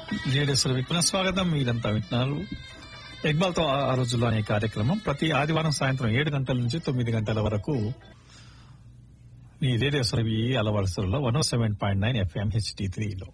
జేడీఎస్లో విప్పిన స్వాగతం మీరంతా వింటున్నారు ఎక్బాల్ తో ఆ రోజుల్లో అనే కార్యక్రమం ప్రతి ఆదివారం సాయంత్రం ఏడు గంటల నుంచి తొమ్మిది గంటల వరకు ఈ రేడియో సర్వీ అలవరుసలో one seven point nine FM HD త్రీలో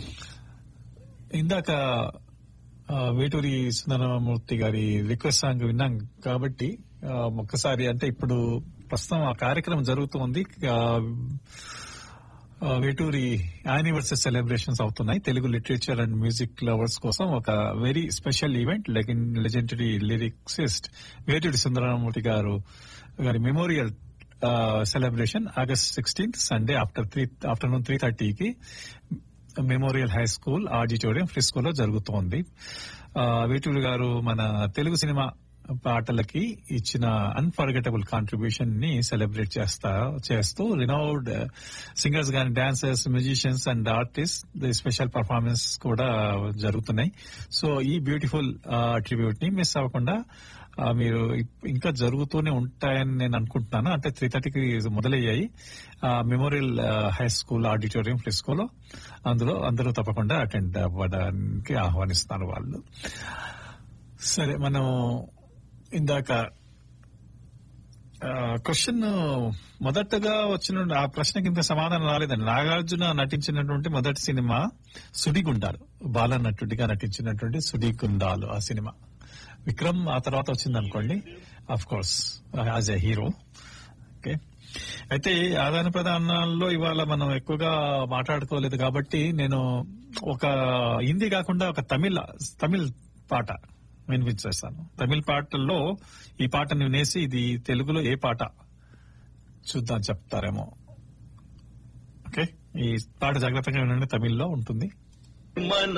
ఇందాక ఆ, వేటూరి సుందరమూర్తి గారి రిక్వెస్ట్ సాంగ్ విన్నాం కాబట్టి ఆ, ఒక్కసారి అంటే ఇప్పుడు ప్రస్తుతం ఆ కార్యక్రమం జరుగుతుంది ఆ, ఆ, వేటూరి యానివర్సరీ సెలబ్రేషన్స్ అవుతున్నాయి Telugu literature and music lovers కోసం ఒక very special event legendary lyricist Veturi Sundaramurthy garu గారి memorial celebration August sixteenth Sunday after three afternoon three థర్టీకి మెమోరియల్ హై స్కూల్ ఆడిటోరియం ఫ్రిస్కోలో జరుగుతోంది ఆ, వేటూరు గారు మన తెలుగు సినిమా పాటలకి ఇచ్చిన అన్ఫర్గెటబుల్ కాంట్రిబ్యూషన్ ని సెలబ్రేట్ చేస్తా చేస్తూ రినౌడ్ సింగర్స్ గాని dancers musicians and artist special performance కూడా జరుగుతున్నాయి సో ఈ బ్యూటిఫుల్ ట్రిబ్యూట్ ని మిస్ అవ్వకుండా ఆ, మీరు ఇప్- ఇంకా జరుగుతూనే ఉంటాయని నేను అనుకుంటున్నాను అంటే త్రీ థర్టీకి మొదలయ్యాయి మెమోరియల్ హై స్కూల్ ఆడిటోరియం ఫ్రిస్కోలో అందులో అందరూ తప్పకుండా అటెండ్ అవ్వడానికి ఆహ్వానిస్తున్నారు వాళ్ళు సరే మనం ఇందాక క్వశ్చన్ మొదటగా వచ్చిన ఆ ప్రశ్నకి ఇంకా సమాధానం రాలేదండి నాగార్జున నటించినటువంటి మొదటి సినిమా సుడిగుండాలు బాల నటుడిగా నటించినటువంటి సుడిగుండాలు ఆ సినిమా విక్రమ్ ఆ తర్వాత వచ్చింది అనుకోండి of course as a hero okay అయితే ఆదాన ప్రదానాల్లో ఇవాళ మనం ఎక్కువగా మాట్లాడుకోలేదు కాబట్టి నేను ఒక హిందీ కాకుండా ఒక తమిళ తమిళ్ పాట వినిపించేస్తాను తమిళ పాటల్లో ఈ పాటను వినేసి ఇది తెలుగులో ఏ పాట చూద్దాం చెప్తారేమో ఓకే ఈ పాట జాగ్రత్తగా వినండి తమిళ్లో ఉంటుంది మన